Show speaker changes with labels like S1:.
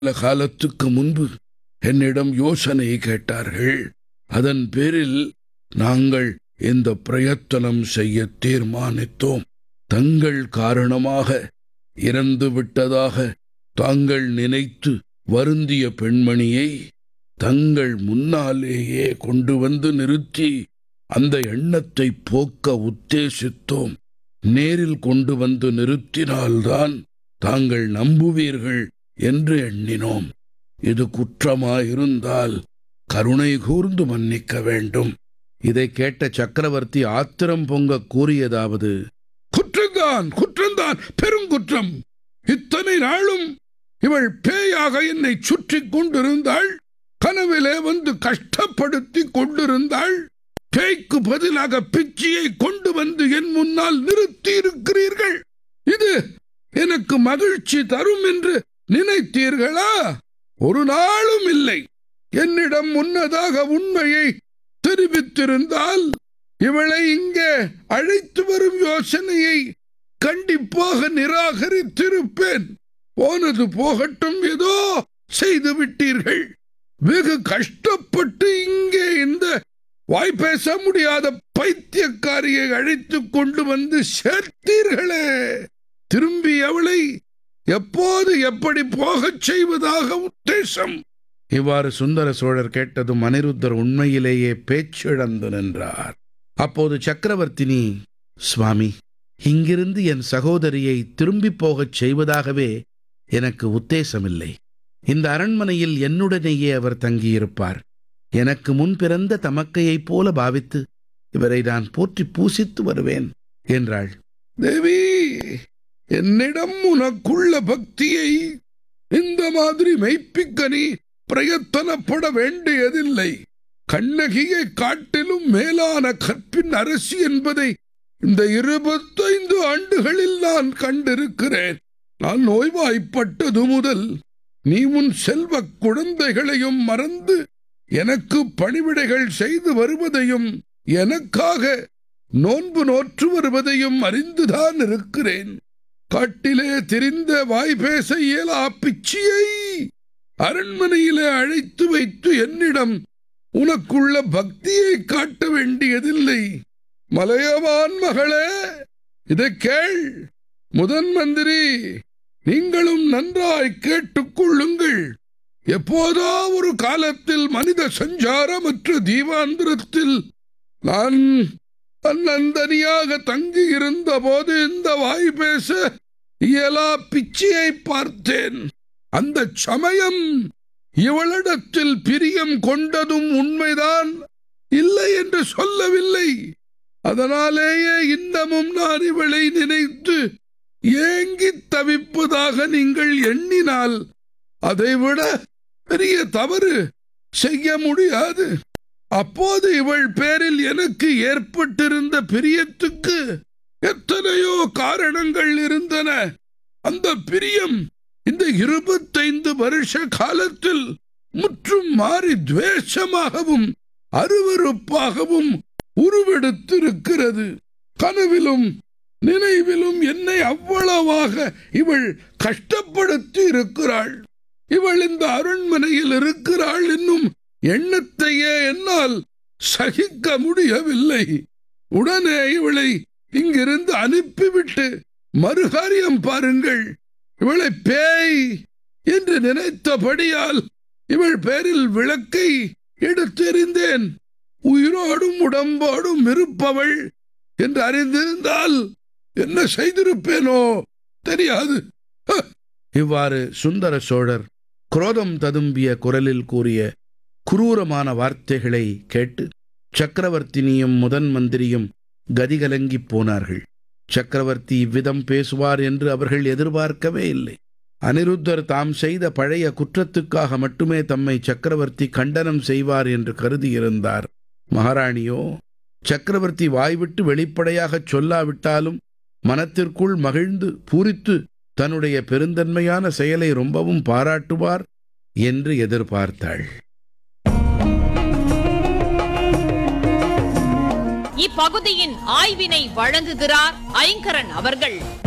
S1: சில காலத்துக்கு முன்பு என்னிடம் யோசனை கேட்டார்கள் அதன் பேரில் நாங்கள் இந்த பிரயத்தனம் செய்ய தீர்மானித்தோம் தங்கள் காரணமாக இறந்து விட்டதாக தாங்கள் நினைத்து வருந்திய பெண்மணியை தங்கள் முன்னாலேயே கொண்டு வந்து நிறுத்தி அந்த எண்ணத்தை போக்க உத்தேசித்தோம் நேரில் கொண்டு வந்து நிறுத்தினால்தான் தாங்கள் நம்புவீர்கள் என்று எண்ணினோம் இது குற்றமாயிருந்தால் கருணை கூர்ந்து மன்னிக்க வேண்டும்
S2: இதை கேட்ட சக்கரவர்த்தி ஆத்திரம் பொங்க கூறியதாவது
S1: குற்றம்தான் குற்றம்தான் பெருங்குற்றம் இத்தனை நாளும் இவள் பேயாக என்னை சுற்றி கொண்டிருந்தாள் கனவிலே வந்து கஷ்டப்படுத்தி கொண்டிருந்தாள் பேய்க்கு பதிலாக பிச்சியை கொண்டு வந்து என் முன்னால் நிறுத்தி இருக்கிறீர்கள் இது எனக்கு மகிழ்ச்சி தரும் என்று நினைத்தீர்களா ஒரு நாளும் இல்லை என்னிடம் முன்னதாக உண்மையை தெரிவித்திருந்தால் இவளை இங்கே அழைத்து வரும் யோசனையை கண்டிப்பாக நிராகரித்திருப்பேன் போனது போகட்டும் ஏதோ செய்து விட்டீர்கள் வெகு கஷ்டப்பட்டு இங்கே இந்த வாய் பேச முடியாத பைத்தியக்காரியை அழைத்துக் கொண்டு வந்து சேர்த்தீர்களே திரும்பி அவளை எப்போது எப்படி போகச் செய்வதாக உத்தேசம்
S2: இவ்வாறு சுந்தர சோழர் கேட்டதும் அனிருத்தர் உண்மையிலேயே பேச்சிழந்து நின்றார் அப்போது சக்கரவர்த்தினி சுவாமி இங்கிருந்து என் சகோதரியை திரும்பிப் போகச் செய்வதாகவே எனக்கு உத்தேசமில்லை இந்த அரண்மனையில் என்னுடனேயே அவர் தங்கியிருப்பார் எனக்கு முன் பிறந்த தமக்கையைப் போல பாவித்து இவரை நான் போற்றி பூசித்து வருவேன் என்றாள்
S1: தேவி என்னிடம் உனக்குள்ள பக்தியை இந்த மாதிரி மெய்ப்பிக்க நீ பிரயத்தனப்பட வேண்டியதில்லை கண்ணகியை காட்டிலும் மேலான கற்பின் அரசி என்பதை இந்த இருபத்தைந்து ஆண்டுகளில் நான் கண்டிருக்கிறேன் நான் நோய்வாய்ப்பட்டது முதல் நீ உன் செல்வ குழந்தைகளையும் மறந்து எனக்கு பணிவிடைகள் செய்து வருவதையும் எனக்காக நோன்பு நோற்று வருவதையும் அறிந்துதான் இருக்கிறேன் காட்டிலே திரிந்த வாய் பேச இயலா பிச்சியை அரண்மனையிலே அழைத்து வைத்து என்னிடம் உனக்குள்ள பக்தியை காட்ட வேண்டியதில்லை மலையவான் மகளே இதை கேள் முதன் மந்திரி நீங்களும் நன்றாய் கேட்டுக்கொள்ளுங்கள் எப்போதோ ஒரு காலத்தில் மனித சஞ்சாரமற்ற தீவாந்திரத்தில் நான் தன்னந்தனியாக தங்கி இருந்த போது இந்த வாய் பேச இயலா பிச்சையை பார்த்தேன் அந்த சமயம் இவளிடத்தில் பிரியம் கொண்டதும் உண்மைதான் இல்லை என்று சொல்லவில்லை அதனாலேயே இன்னமும் நான் இவளை நினைத்து ஏங்கித் தவிப்பதாக நீங்கள் எண்ணினால் அதைவிட பெரிய தவறு செய்ய முடியாது அப்போது இவள் பேரில் எனக்கு ஏற்பட்டிருந்த பிரியத்துக்கு எத்தனையோ காரணங்கள் இருந்தன அந்த பிரியம் இந்த இருபத்தைந்து வருஷ காலத்தில் முற்றும் மாறி துவேஷமாகவும் அருவருப்பாகவும் உருவெடுத்திருக்கிறது கனவிலும் நினைவிலும் என்னை அவ்வளவாக இவள் கஷ்டப்படுத்தி இருக்கிறாள் இவள் இந்த அரண்மனையில் இருக்கிறாள் என்னும் எண்ணத்தையே என்னால் சகிக்க முடியவில்லை உடனே இவளை இங்கிருந்து அனுப்பிவிட்டு மறுகாரியம் பாருங்கள் இவளை பேய் என்று நினைத்தபடியால் இவள் பேரில் விளக்கை எடுத்தெறிந்தேன் உயிரோடும் உடம்போடும் இருப்பவள் என்று அறிந்திருந்தால் என்ன செய்திருப்பேனோ தெரியாது ஹ!
S2: இவ்வாறு சுந்தர சோழர் குரோதம் ததும்பிய குரலில் கூறிய குரூரமான வார்த்தைகளை கேட்டு சக்கரவர்த்தினியும் முதன் மந்திரியும் கதிகலங்கிப் போனார்கள் சக்கரவர்த்தி இவ்விதம் பேசுவார் என்று அவர்கள் எதிர்பார்க்கவே இல்லை அனிருத்தர் தாம் செய்த பழைய குற்றத்துக்காக மட்டுமே தம்மை சக்கரவர்த்தி கண்டனம் செய்வார் என்று கருதியிருந்தார் மகாராணியோ சக்கரவர்த்தி வாய்விட்டு வெளிப்படையாகச் சொல்லாவிட்டாலும் மனத்திற்குள் மகிழ்ந்து பூரித்து தன்னுடைய பெருந்தன்மையான செயலை ரொம்பவும் பாராட்டுவார் என்று எதிர்பார்த்தாள்
S3: இப்பகுதியின் ஆய்வினை வழங்குகிறார் ஐங்கரன் அவர்கள்